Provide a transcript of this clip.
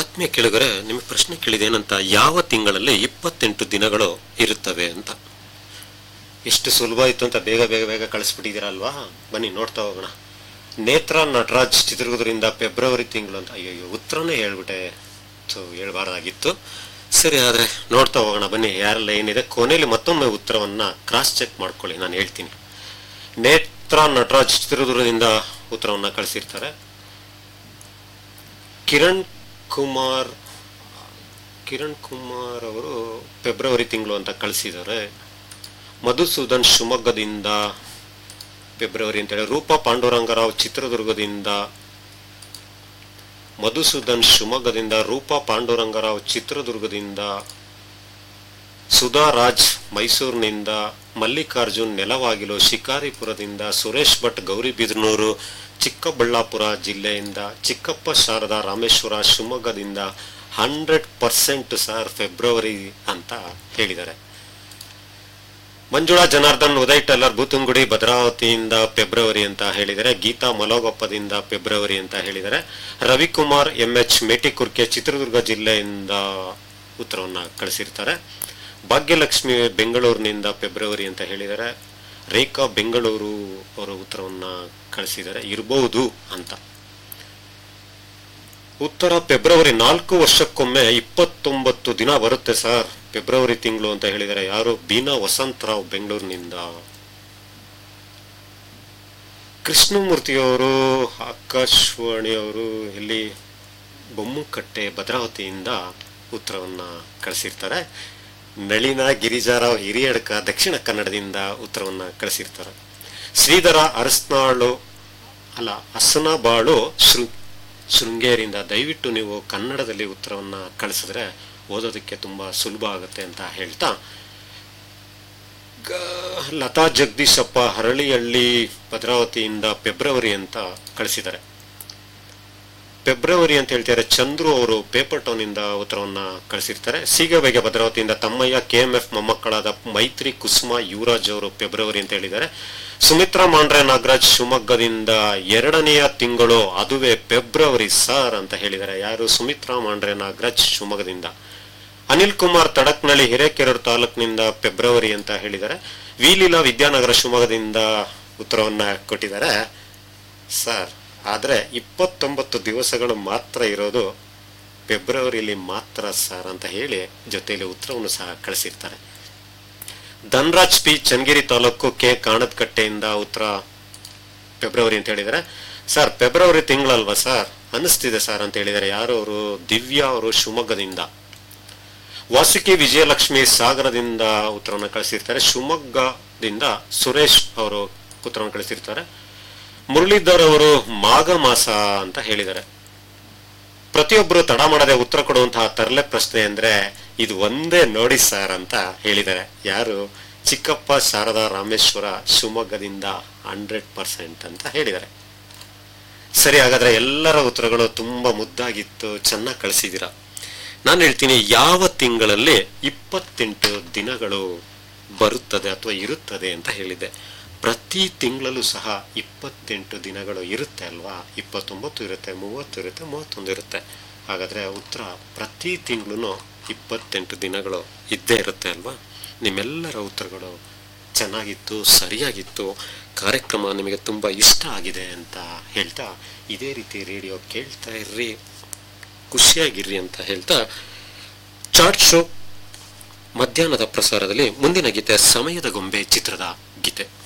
ಆತ್ಮೀಯ ಕೇಳಿದರೆ ನಿಮಗೆ ಪ್ರಶ್ನೆ ಕೇಳಿದೆ ಏನಂತ ಯಾವ ತಿಂಗಳಲ್ಲಿ ಇಪ್ಪತ್ತೆಂಟು ದಿನಗಳು ಇರುತ್ತವೆ ಅಂತ ಎಷ್ಟು ಸುಲಭ ಇತ್ತು ಅಂತ ಬೇಗ ಬೇಗ ಬೇಗ ಕಳಿಸ್ಬಿಟ್ಟಿದ್ದೀರಲ್ವಾ ಬನ್ನಿ ನೋಡ್ತಾ ಹೋಗೋಣ ನೇತ್ರ ನಟರಾಜ್ ಚಿತ್ರದುರ್ಗದಿಂದ ಫೆಬ್ರವರಿ ತಿಂಗಳು ಅಂತ ಅಯ್ಯೋ ಉತ್ತರನೇ ಹೇಳ್ಬಿಟ್ಟೆ ಸೊ ಹೇಳ್ಬಾರ್ದಾಗಿತ್ತು ಸರಿ ಆದರೆ ನೋಡ್ತಾ ಹೋಗೋಣ ಬನ್ನಿ ಯಾರೆಲ್ಲ ಏನಿದೆ ಕೊನೆಯಲ್ಲಿ ಮತ್ತೊಮ್ಮೆ ಉತ್ತರವನ್ನು ಕ್ರಾಸ್ ಚೆಕ್ ಮಾಡ್ಕೊಳ್ಳಿ ನಾನು ಹೇಳ್ತೀನಿ ನೇತ್ರ ನಟರಾಜ್ ಚಿತ್ರದುರ್ಗದಿಂದ ಉತ್ತರವನ್ನು ಕಳಿಸಿರ್ತಾರೆ ಕಿರಣ್ ಕುಮಾರ್ ಕಿರಣ್ ಕುಮಾರ್ ಅವರು ಫೆಬ್ರವರಿ ತಿಂಗಳು ಅಂತ ಕಳಿಸಿದ್ದಾರೆ ಮಧುಸೂದನ್ ಶಿವಮೊಗ್ಗದಿಂದ ಫೆಬ್ರವರಿ ಅಂತೇಳಿ ರೂಪಾ ಪಾಂಡುರಂಗರಾವ್ ಚಿತ್ರದುರ್ಗದಿಂದ ಮಧುಸೂದನ್ ಶಿವಮೊಗ್ಗದಿಂದ ರೂಪಾ ಪಾಂಡುರಂಗರಾವ್ ಚಿತ್ರದುರ್ಗದಿಂದ ಸುಧಾ ರಾಜ್ ಮೈಸೂರಿನಿಂದ ಮಲ್ಲಿಕಾರ್ಜುನ್ ನೆಲವಾಗಿಲು ಶಿಕಾರಿಪುರದಿಂದ ಸುರೇಶ್ ಭಟ್ ಗೌರಿಬಿದನೂರು ಚಿಕ್ಕಬಳ್ಳಾಪುರ ಜಿಲ್ಲೆಯಿಂದ ಚಿಕ್ಕಪ್ಪ ಶಾರದಾ ರಾಮೇಶ್ವರ ಶಿವಮೊಗ್ಗದಿಂದ ಹಂಡ್ರೆಡ್ ಪರ್ಸೆಂಟ್ ಸರ್ ಫೆಬ್ರವರಿ ಅಂತ ಹೇಳಿದ್ದಾರೆ ಮಂಜುಳಾ ಜನಾರ್ದನ್ ಉದಯ್ ಟೆಲ್ಲರ್ ಬೂತುಂಗುಡಿ ಭದ್ರಾವತಿಯಿಂದ ಫೆಬ್ರವರಿ ಅಂತ ಹೇಳಿದರೆ ಗೀತಾ ಮಲೋಗಪ್ಪದಿಂದ ಫೆಬ್ರವರಿ ಅಂತ ಹೇಳಿದರೆ ರವಿಕುಮಾರ್ ಎಂ ಎಚ್ ಮೇಟಿಕುರ್ಕೆ ಚಿತ್ರದುರ್ಗ ಜಿಲ್ಲೆಯಿಂದ ಉತ್ತರವನ್ನು ಕಳಿಸಿರ್ತಾರೆ ಭಾಗ್ಯಲಕ್ಷ್ಮಿ ಬೆಂಗಳೂರಿನಿಂದ ಫೆಬ್ರವರಿ ಅಂತ ಹೇಳಿದರೆ ರೇಖಾ ಬೆಂಗಳೂರು ಅವರ ಉತ್ತರವನ್ನು ಕಳಿಸಿದ್ದಾರೆ ಇರಬಹುದು ಅಂತ ಉತ್ತರ ಫೆಬ್ರವರಿ ನಾಲ್ಕು ವರ್ಷಕ್ಕೊಮ್ಮೆ ಇಪ್ಪತ್ತೊಂಬತ್ತು ದಿನ ಬರುತ್ತೆ ಸರ್ ಫೆಬ್ರವರಿ ತಿಂಗಳು ಅಂತ ಹೇಳಿದರೆ ಯಾರು ಬೀನಾ ವಸಂತರಾವ್ ಬೆಂಗಳೂರಿನಿಂದ ಕೃಷ್ಣಮೂರ್ತಿಯವರು ಆಕಾಶವಾಣಿಯವರು ಇಲ್ಲಿ ಬೊಮ್ಮುಕಟ್ಟೆ ಭದ್ರಾವತಿಯಿಂದ ಉತ್ತರವನ್ನು ಕಳಿಸಿರ್ತಾರೆ ನಳಿನ ಗಿರಿಜಾರಾವ್ ಹಿರಿಯಡ್ಕ ದಕ್ಷಿಣ ಕನ್ನಡದಿಂದ ಉತ್ತರವನ್ನು ಕಳಿಸಿರ್ತಾರೆ ಶ್ರೀಧರ ಅರಸ್ನಾಳು ಅಲ್ಲ ಹಸನಬಾಳು ಶೃ ಶೃಂಗೇರಿಯಿಂದ ದಯವಿಟ್ಟು ನೀವು ಕನ್ನಡದಲ್ಲಿ ಉತ್ತರವನ್ನು ಕಳಿಸಿದ್ರೆ ಓದೋದಕ್ಕೆ ತುಂಬ ಸುಲಭ ಆಗುತ್ತೆ ಅಂತ ಹೇಳ್ತಾ ಗ- ಲತಾ ಜಗದೀಶಪ್ಪ ಹರಳಿಹಳ್ಳಿ ಭದ್ರಾವತಿಯಿಂದ ಫೆಬ್ರವರಿ ಅಂತ ಕಳಿಸಿದ್ದಾರೆ ಫೆಬ್ರವರಿ ಅಂತ ಹೇಳ್ತಾರೆ ಚಂದ್ರು ಅವರು ಪೇಪರ್ ಟೌನಿಂದ ಉತ್ತರವನ್ನ ಕಳಿಸಿರ್ತಾರೆ ಸೀಗಬೆಗೆ ಭದ್ರಾವತಿಯಿಂದ ತಮ್ಮಯ್ಯ ಕೆ ಎಂ ಎಫ್ ಮೊಮ್ಮಕ್ಕಳಾದ ಮೈತ್ರಿ ಕುಸುಮ ಯುವರಾಜ್ ಅವರು ಫೆಬ್ರವರಿ ಅಂತ ಹೇಳಿದ್ದಾರೆ ಸುಮಿತ್ರಾ ಮಾಂಡ್ರೆ ನಾಗರಾಜ್ ಶಿವಮೊಗ್ಗದಿಂದ ಎರಡನೆಯ ತಿಂಗಳು ಅದುವೇ ಫೆಬ್ರವರಿ ಸರ್ ಅಂತ ಹೇಳಿದ್ದಾರೆ ಯಾರು ಸುಮಿತ್ರಾ ಮಾಂಡ್ರೆ ನಾಗರಾಜ್ ಶಿವಮೊಗ್ಗದಿಂದ ಅನಿಲ್ ಕುಮಾರ್ ತಡಕ್ನಳ್ಳಿ ಹಿರೇಕೆರೂರು ತಾಲೂಕಿನಿಂದ ಫೆಬ್ರವರಿ ಅಂತ ಹೇಳಿದ್ದಾರೆ ವಿಲೀಲಾ ವಿದ್ಯಾನಗರ ಶಿವಮೊಗ್ಗದಿಂದ ಉತ್ತರವನ್ನ ಕೊಟ್ಟಿದ್ದಾರೆ ಸರ್ ಆದರೆ ಇಪ್ಪತ್ತೊಂಬತ್ತು ದಿವಸಗಳು ಮಾತ್ರ ಇರೋದು ಫೆಬ್ರವರಿಲಿ ಮಾತ್ರ ಸರ್ ಅಂತ ಹೇಳಿ ಜೊತೆಯಲ್ಲಿ ಉತ್ತರವನ್ನು ಸಹ ಕಳಿಸಿರ್ತಾರೆ ಧನ್ರಾಜ್ ಪಿ ಚನ್ನಗಿರಿ ತಾಲೂಕು ಕೆ ಕಾಣದಕಟ್ಟೆಯಿಂದ ಉತ್ತರ ಫೆಬ್ರವರಿ ಅಂತ ಹೇಳಿದ್ದಾರೆ ಸರ್ ಫೆಬ್ರವರಿ ತಿಂಗಳಲ್ವಾ ಸರ್ ಅನ್ನಿಸ್ತಿದೆ ಸರ್ ಅಂತ ಹೇಳಿದ್ದಾರೆ ಯಾರು ಅವರು ದಿವ್ಯಾ ಅವರು ಶಿವಮೊಗ್ಗದಿಂದ ವಾಸುಕಿ ವಿಜಯಲಕ್ಷ್ಮಿ ಸಾಗರದಿಂದ ಉತ್ತರವನ್ನು ಕಳಿಸಿರ್ತಾರೆ ಶಿವಮೊಗ್ಗದಿಂದ ಸುರೇಶ್ ಅವರು ಉತ್ತರವನ್ನು ಕಳಿಸಿರ್ತಾರೆ ಮುರಳೀಧರ್ ಅವರು ಮಾಘ ಮಾಸ ಅಂತ ಹೇಳಿದ್ದಾರೆ ಪ್ರತಿಯೊಬ್ಬರು ತಡ ಮಾಡದೆ ಉತ್ತರ ಕೊಡುವಂತಹ ತರಲೆ ಪ್ರಶ್ನೆ ಅಂದ್ರೆ ಇದು ಒಂದೇ ನೋಡಿ ಸರ್ ಅಂತ ಹೇಳಿದ್ದಾರೆ ಯಾರು ಚಿಕ್ಕಪ್ಪ ಶಾರದಾ ರಾಮೇಶ್ವರ ಶಿವಮೊಗ್ಗದಿಂದ ಹಂಡ್ರೆಡ್ ಪರ್ಸೆಂಟ್ ಅಂತ ಹೇಳಿದ್ದಾರೆ ಸರಿ ಹಾಗಾದ್ರೆ ಎಲ್ಲರ ಉತ್ತರಗಳು ತುಂಬಾ ಮುದ್ದಾಗಿತ್ತು ಚೆನ್ನಾಗಿ ಕಳಿಸಿದ್ದೀರಾ ನಾನು ಹೇಳ್ತೀನಿ ಯಾವ ತಿಂಗಳಲ್ಲಿ ಇಪ್ಪತ್ತೆಂಟು ದಿನಗಳು ಬರುತ್ತದೆ ಅಥವಾ ಇರುತ್ತದೆ ಅಂತ ಹೇಳಿದೆ ಪ್ರತಿ ತಿಂಗಳಲ್ಲೂ ಸಹ ಇಪ್ಪತ್ತೆಂಟು ದಿನಗಳು ಇರುತ್ತೆ ಅಲ್ವಾ ಇಪ್ಪತ್ತೊಂಬತ್ತು ಇರುತ್ತೆ ಮೂವತ್ತು ಇರುತ್ತೆ ಮೂವತ್ತೊಂದು ಇರುತ್ತೆ ಹಾಗಾದರೆ ಉತ್ತರ ಪ್ರತಿ ತಿಂಗಳು ಇಪ್ಪತ್ತೆಂಟು ದಿನಗಳು ಇದ್ದೇ ಇರುತ್ತೆ ಅಲ್ವಾ ನಿಮ್ಮೆಲ್ಲರ ಉತ್ತರಗಳು ಚೆನ್ನಾಗಿತ್ತು ಸರಿಯಾಗಿತ್ತು ಕಾರ್ಯಕ್ರಮ ನಿಮಗೆ ತುಂಬ ಇಷ್ಟ ಆಗಿದೆ ಅಂತ ಹೇಳ್ತಾ ಇದೇ ರೀತಿ ರೇಡಿಯೋ ಕೇಳ್ತಾ ಇರ್ರಿ ಖುಷಿಯಾಗಿರ್ರಿ ಅಂತ ಹೇಳ್ತಾ ಚಾರ್ಟ್ ಶೋ ಮಧ್ಯಾಹ್ನದ ಪ್ರಸಾರದಲ್ಲಿ ಮುಂದಿನ ಗೀತೆ ಸಮಯದ ಗೊಂಬೆ ಚಿತ್ರದ ಗೀತೆ